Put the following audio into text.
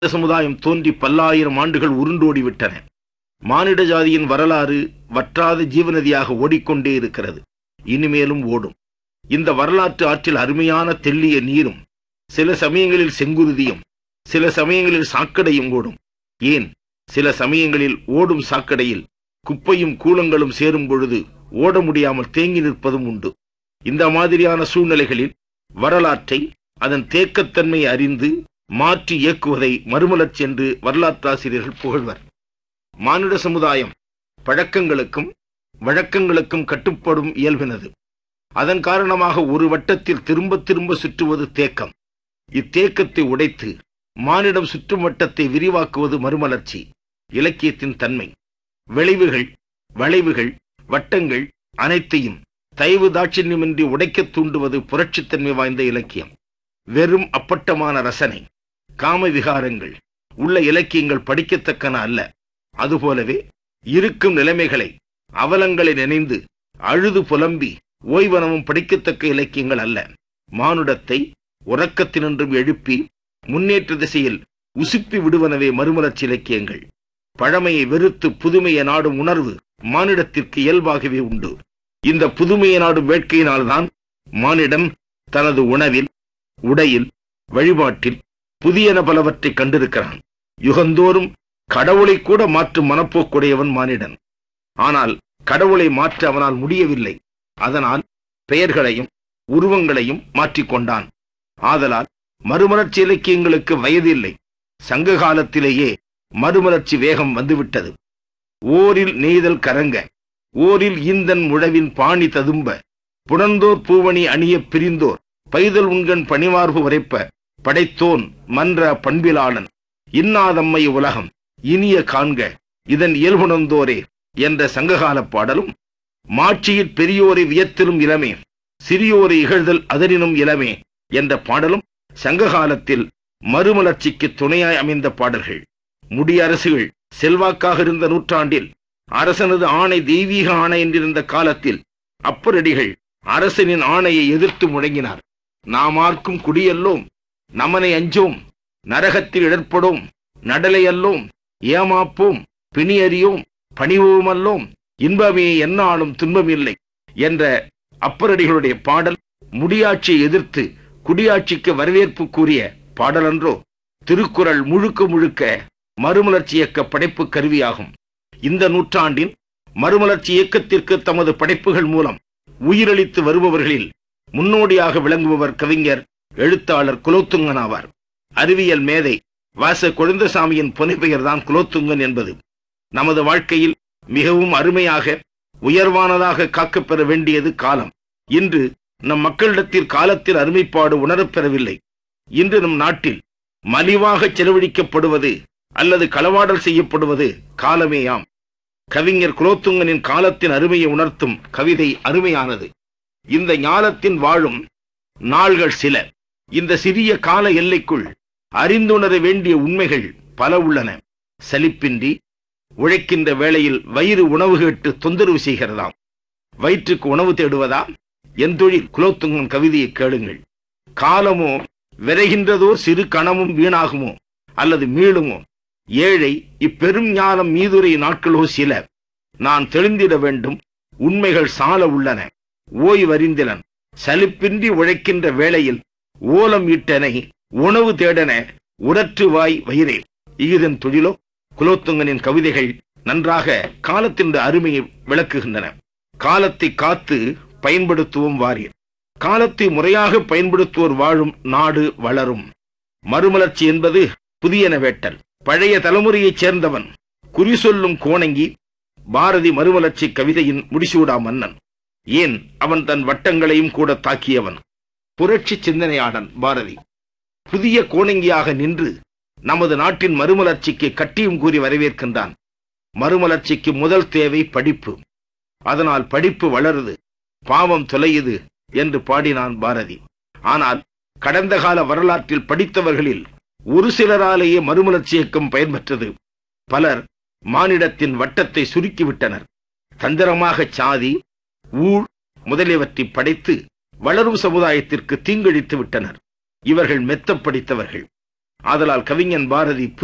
சமுதாயம் தோன்றி பல்லாயிரம் ஆண்டுகள் உருண்டோடி விட்டன மானிட ஜாதியின் வரலாறு வற்றாத ஜீவநதியாக ஓடிக்கொண்டே இருக்கிறது இனிமேலும் ஓடும் இந்த வரலாற்று ஆற்றில் அருமையான தெள்ளிய நீரும் சில சமயங்களில் செங்குருதியும் சில சமயங்களில் சாக்கடையும் ஓடும் ஏன் சில சமயங்களில் ஓடும் சாக்கடையில் குப்பையும் கூலங்களும் சேரும் பொழுது ஓட முடியாமல் தேங்கி நிற்பதும் உண்டு இந்த மாதிரியான சூழ்நிலைகளில் வரலாற்றை அதன் தேக்கத்தன்மை அறிந்து மாற்றி இயக்குவதை மறுமலர்ச்சி என்று வரலாற்றாசிரியர்கள் புகழ்வர் மானிட சமுதாயம் பழக்கங்களுக்கும் வழக்கங்களுக்கும் கட்டுப்படும் இயல்பினது அதன் காரணமாக ஒரு வட்டத்தில் திரும்ப திரும்ப சுற்றுவது தேக்கம் இத்தேக்கத்தை உடைத்து மானிடம் சுற்றும் வட்டத்தை விரிவாக்குவது மறுமலர்ச்சி இலக்கியத்தின் தன்மை விளைவுகள் வளைவுகள் வட்டங்கள் அனைத்தையும் தயவு தாட்சியமின்றி உடைக்கத் தூண்டுவது புரட்சித்தன்மை வாய்ந்த இலக்கியம் வெறும் அப்பட்டமான ரசனை காம விகாரங்கள் உள்ள இலக்கியங்கள் படிக்கத்தக்கன அல்ல அதுபோலவே இருக்கும் நிலைமைகளை அவலங்களை நினைந்து அழுது புலம்பி ஓய்வனமும் படிக்கத்தக்க இலக்கியங்கள் அல்ல மானுடத்தை உறக்கத்தினின்றும் எழுப்பி முன்னேற்ற திசையில் உசுப்பி விடுவனவே மறுமலர்ச்சி இலக்கியங்கள் பழமையை வெறுத்து புதுமையை நாடும் உணர்வு மானிடத்திற்கு இயல்பாகவே உண்டு இந்த புதுமையை நாடும் வேட்கையினால்தான் மானிடம் தனது உணவில் உடையில் வழிபாட்டில் புதியன பலவற்றை கண்டிருக்கிறான் யுகந்தோறும் கடவுளை கூட மாற்றும் மனப்போக்குடையவன் மானிடன் ஆனால் கடவுளை மாற்ற அவனால் முடியவில்லை அதனால் பெயர்களையும் உருவங்களையும் மாற்றிக்கொண்டான் ஆதலால் மறுமலர்ச்சி இலக்கியங்களுக்கு வயதில்லை சங்க காலத்திலேயே மறுமலர்ச்சி வேகம் வந்துவிட்டது ஓரில் நெய்தல் கரங்க ஓரில் ஈந்தன் முழவின் பாணி ததும்ப புணர்ந்தோர் பூவணி அணியப் பிரிந்தோர் பைதல் உண்கண் பணிவார்பு உரைப்ப படைத்தோன் மன்ற பண்பிலாளன் இன்னாதம்மை உலகம் இனிய காண்க இதன் இயல்புணர்ந்தோரே என்ற சங்ககால பாடலும் மாட்சியில் பெரியோரை வியத்திலும் இளமே சிறியோரை இகழ்தல் அதனினும் இளமே என்ற பாடலும் சங்ககாலத்தில் மறுமலர்ச்சிக்கு துணையாய் அமைந்த பாடல்கள் முடியரசுகள் செல்வாக்காக இருந்த நூற்றாண்டில் அரசனது ஆணை தெய்வீக ஆணை என்றிருந்த காலத்தில் அப்பரடிகள் அரசனின் ஆணையை எதிர்த்து முழங்கினார் நாமார்க்கும் குடியல்லோம் நமனை அஞ்சோம் நரகத்தில் இடர்படோம் நடலையல்லோம் ஏமாப்போம் பிணியறியோம் பணிவோமல்லோம் இன்பமே என்னாலும் துன்பமில்லை என்ற அப்பரடிகளுடைய பாடல் முடியாட்சியை எதிர்த்து குடியாட்சிக்கு வரவேற்பு கூறிய பாடலன்றோ திருக்குறள் முழுக்க முழுக்க மறுமலர்ச்சி இயக்க படைப்பு கருவியாகும் இந்த நூற்றாண்டின் மறுமலர்ச்சி இயக்கத்திற்கு தமது படைப்புகள் மூலம் உயிரளித்து வருபவர்களில் முன்னோடியாக விளங்குபவர் கவிஞர் எழுத்தாளர் குலோத்துங்கன் ஆவார் அறிவியல் மேதை வாச கொழுந்தசாமியின் புனைப்பெயர்தான் குலோத்துங்கன் என்பது நமது வாழ்க்கையில் மிகவும் அருமையாக உயர்வானதாக காக்கப்பெற வேண்டியது காலம் இன்று நம் மக்களிடத்தில் காலத்தில் அருமைப்பாடு உணரப்பெறவில்லை இன்று நம் நாட்டில் மலிவாக செலவழிக்கப்படுவது அல்லது களவாடல் செய்யப்படுவது காலமேயாம் கவிஞர் குலோத்துங்கனின் காலத்தின் அருமையை உணர்த்தும் கவிதை அருமையானது இந்த ஞாலத்தின் வாழும் நாள்கள் சில இந்த சிறிய கால எல்லைக்குள் அறிந்துணர வேண்டிய உண்மைகள் பல உள்ளன சலிப்பின்றி உழைக்கின்ற வேளையில் வயிறு உணவு கேட்டு தொந்தரவு செய்கிறதாம் வயிற்றுக்கு உணவு தேடுவதா என் தொழில் குலோத்துங்கன் கவிதையை கேளுங்கள் காலமோ விரைகின்றதோர் சிறு கணமும் வீணாகுமோ அல்லது மீளுமோ ஏழை இப்பெரும் ஞானம் மீதுரை நாட்களோ சில நான் தெளிந்திட வேண்டும் உண்மைகள் சால உள்ளன ஓய்வறிந்திலன் சலிப்பின்றி உழைக்கின்ற வேளையில் ஓலம் இட்டனை உணவு தேடன உரற்றுவாய் வயிறே இகுதன் தொழிலோ குலோத்துங்கனின் கவிதைகள் நன்றாக காலத்தின் அருமையை விளக்குகின்றன காலத்தை காத்து பயன்படுத்துவோம் வாரியர் காலத்தை முறையாக பயன்படுத்துவோர் வாழும் நாடு வளரும் மறுமலர்ச்சி என்பது புதியன வேட்டல் பழைய தலைமுறையைச் சேர்ந்தவன் குறி சொல்லும் கோணங்கி பாரதி மறுமலர்ச்சி கவிதையின் முடிசூடா மன்னன் ஏன் அவன் தன் வட்டங்களையும் கூட தாக்கியவன் புரட்சி சிந்தனையாளன் பாரதி புதிய கோணங்கியாக நின்று நமது நாட்டின் மறுமலர்ச்சிக்கு கட்டியும் கூறி வரவேற்கின்றான் மறுமலர்ச்சிக்கு முதல் தேவை படிப்பு அதனால் படிப்பு வளருது பாவம் தொலையுது என்று பாடினான் பாரதி ஆனால் கடந்த கால வரலாற்றில் படித்தவர்களில் ஒரு சிலராலேயே மறுமலர்ச்சி இயக்கம் பயன்பெற்றது பலர் மானிடத்தின் வட்டத்தை சுருக்கிவிட்டனர் தந்திரமாக சாதி ஊழ் முதலியவற்றை படைத்து வளரும் சமுதாயத்திற்கு தீங்கிழித்து விட்டனர் இவர்கள் மெத்தப் படித்தவர்கள் ஆதலால் கவிஞன் பாரதி